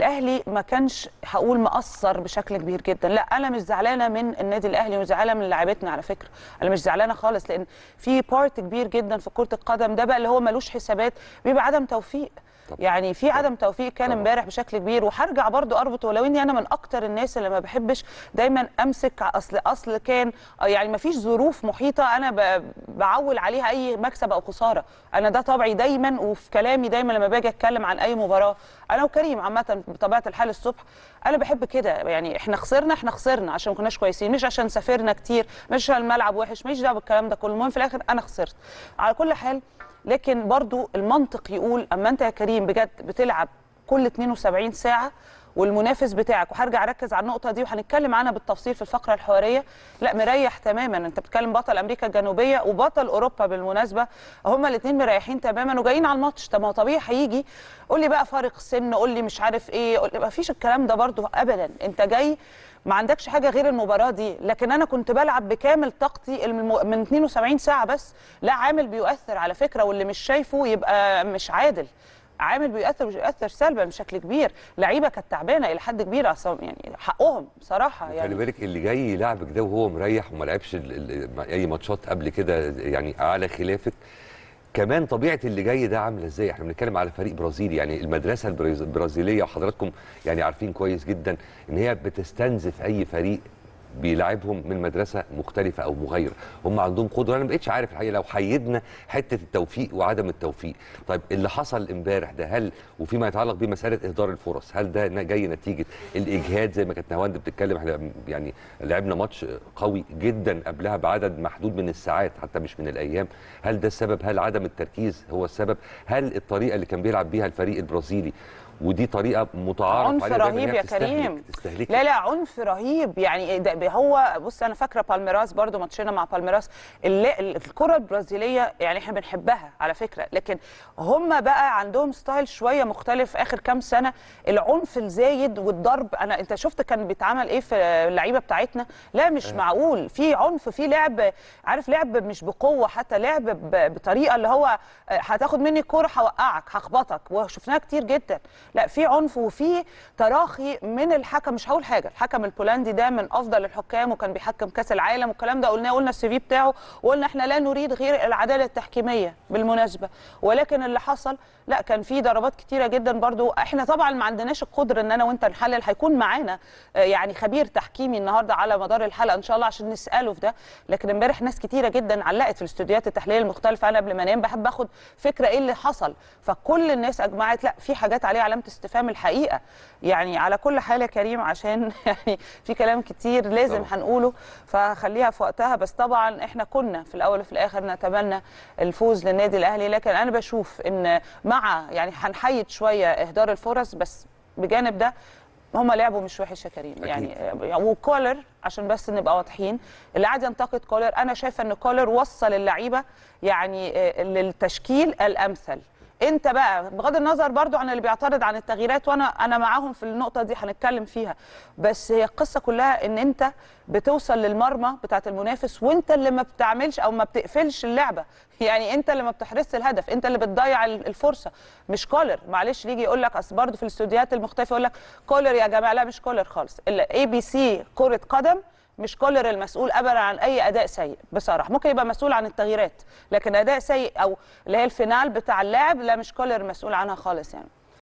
الاهلي ما كانش هقول مقصر بشكل كبير جدا لا انا مش زعلانه من النادي الاهلي ومش زعلانه من لاعبتنا على فكره انا مش زعلانه خالص لان في بارت كبير جدا في كره القدم ده بقى اللي هو ملوش حسابات بيبقى عدم توفيق طبعا. يعني في عدم توفيق كان طبعا. امبارح بشكل كبير وهرجع برضو اربط ولو اني انا من اكتر الناس اللي ما بحبش دايما امسك اصل اصل كان يعني ما فيش ظروف محيطه انا ب- بعول عليها اي مكسب او خساره انا ده طبعي دايما وفي كلامي دايما لما باجي اتكلم عن اي مباراه انا وكريم عامه بطبيعه الحال الصبح انا بحب كده يعني احنا خسرنا احنا خسرنا عشان ما كناش كويسين مش عشان سافرنا كتير مش عشان الملعب وحش مش دعوه بالكلام ده كله المهم في الاخر انا خسرت على كل حال لكن برضو المنطق يقول اما انت يا كريم بجد بتلعب كل 72 ساعه والمنافس بتاعك وهرجع اركز على النقطه دي وهنتكلم عنها بالتفصيل في الفقره الحواريه لا مريح تماما انت بتتكلم بطل امريكا الجنوبيه وبطل اوروبا بالمناسبه هما الاثنين مريحين تماما وجايين على الماتش طب ما هو طبيعي هيجي قول لي بقى فارق سن قول لي مش عارف ايه قول- ما فيش الكلام ده برضو ابدا انت جاي ما عندكش حاجه غير المباراه دي لكن انا كنت بلعب بكامل طاقتي الم- من 72 ساعه بس لا عامل بيؤثر على فكره واللي مش شايفه يبقى مش عادل عامل بيؤثر مش بيؤثر سلبا بشكل كبير لعيبه كانت تعبانه الى حد كبير اصلا يعني حقهم بصراحه خلي يعني بالك اللي جاي يلعبك ده وهو مريح وما لعبش ال- ال- اي ماتشات قبل كده يعني على خلافك كمان طبيعه اللي جاي ده عامله ازاي احنا بنتكلم على فريق برازيلي يعني المدرسه البريز- البرازيليه وحضراتكم يعني عارفين كويس جدا ان هي بتستنزف اي فريق بيلعبهم من مدرسه مختلفه او مغايره هم عندهم قدره انا ما بقتش عارف الحقيقه لو حيدنا حته التوفيق وعدم التوفيق طيب اللي حصل امبارح ده هل وفيما يتعلق بمساله اهدار الفرص هل ده ن- جاي نتيجه الاجهاد زي ما كانت نهاوند بتتكلم احنا يعني لعبنا ماتش قوي جدا قبلها بعدد محدود من الساعات حتى مش من الايام هل ده السبب هل عدم التركيز هو السبب هل الطريقه اللي كان بيلعب بيها الفريق البرازيلي ودي طريقه متعارف عنف عليها دايماً إن رهيب هي يا بتستهلك- كريم تستهلك لا لا عنف رهيب يعني ده هو بص انا فاكره بالميراس برضو ماتشنا مع بالميراس الل- الكره البرازيليه يعني احنا بنحبها على فكره لكن هم بقى عندهم ستايل شويه مختلف اخر كام سنه العنف الزايد والضرب انا انت شفت كان بيتعمل ايه في اللعيبه بتاعتنا لا مش معقول في عنف في لعب عارف لعب مش بقوه حتى لعب ب- بطريقه اللي هو آه، هتاخد مني الكوره هوقعك هخبطك وشفناها كتير جدا لا في عنف وفي تراخي من الحكم مش هقول حاجه الحكم البولندي ده من افضل الحكام وكان بيحكم كاس العالم والكلام ده قلناه قلنا السي في بتاعه وقلنا احنا لا نريد غير العداله التحكيميه بالمناسبه ولكن اللي حصل لا كان في ضربات كتيره جدا برضو احنا طبعا ما عندناش القدره ان انا وانت نحلل هيكون معانا آه، يعني خبير تحكيمي النهارده على مدار الحلقه ان شاء الله عشان نساله في ده لكن امبارح ناس كتيره جدا علقت في الاستوديوهات التحليليه المختلفه انا قبل ما انام بحب اخد فكره ايه اللي حصل فكل الناس اجمعت لا في حاجات عليها علامه استفهام الحقيقه يعني على كل حال يا كريم عشان يعني في كلام كتير لازم طبعا. هنقوله فخليها في وقتها بس طبعا احنا كنا في الاول وفي الاخر نتمنى الفوز للنادي الاهلي لكن انا بشوف ان مع يعني هنحيد شويه اهدار الفرص بس بجانب ده هم لعبوا مش وحش يا كريم أكيد. يعني وكولر عشان بس نبقى واضحين اللي قاعد ينتقد كولر انا شايفه ان كولر وصل اللعيبه يعني آه، للتشكيل الامثل انت بقى بغض النظر برضو عن اللي بيعترض عن التغييرات وانا انا معاهم في النقطه دي هنتكلم فيها بس هي القصه كلها ان انت بتوصل للمرمى بتاعه المنافس وانت اللي ما بتعملش او ما بتقفلش اللعبه يعني انت اللي ما بتحرزش الهدف انت اللي بتضيع ال- الفرصه مش كولر معلش يجي يقول لك اصل برضو في الاستوديوهات المختلفه يقول لك كولر يا جماعه لا مش كولر خالص الاي بي سي كره قدم مش كولر المسؤول ابدا عن اي اداء سيء بصراحه ممكن يبقى مسؤول عن التغييرات لكن اداء سيء او اللي هي الفينال بتاع اللاعب لا مش كولر مسؤول عنها خالص يعني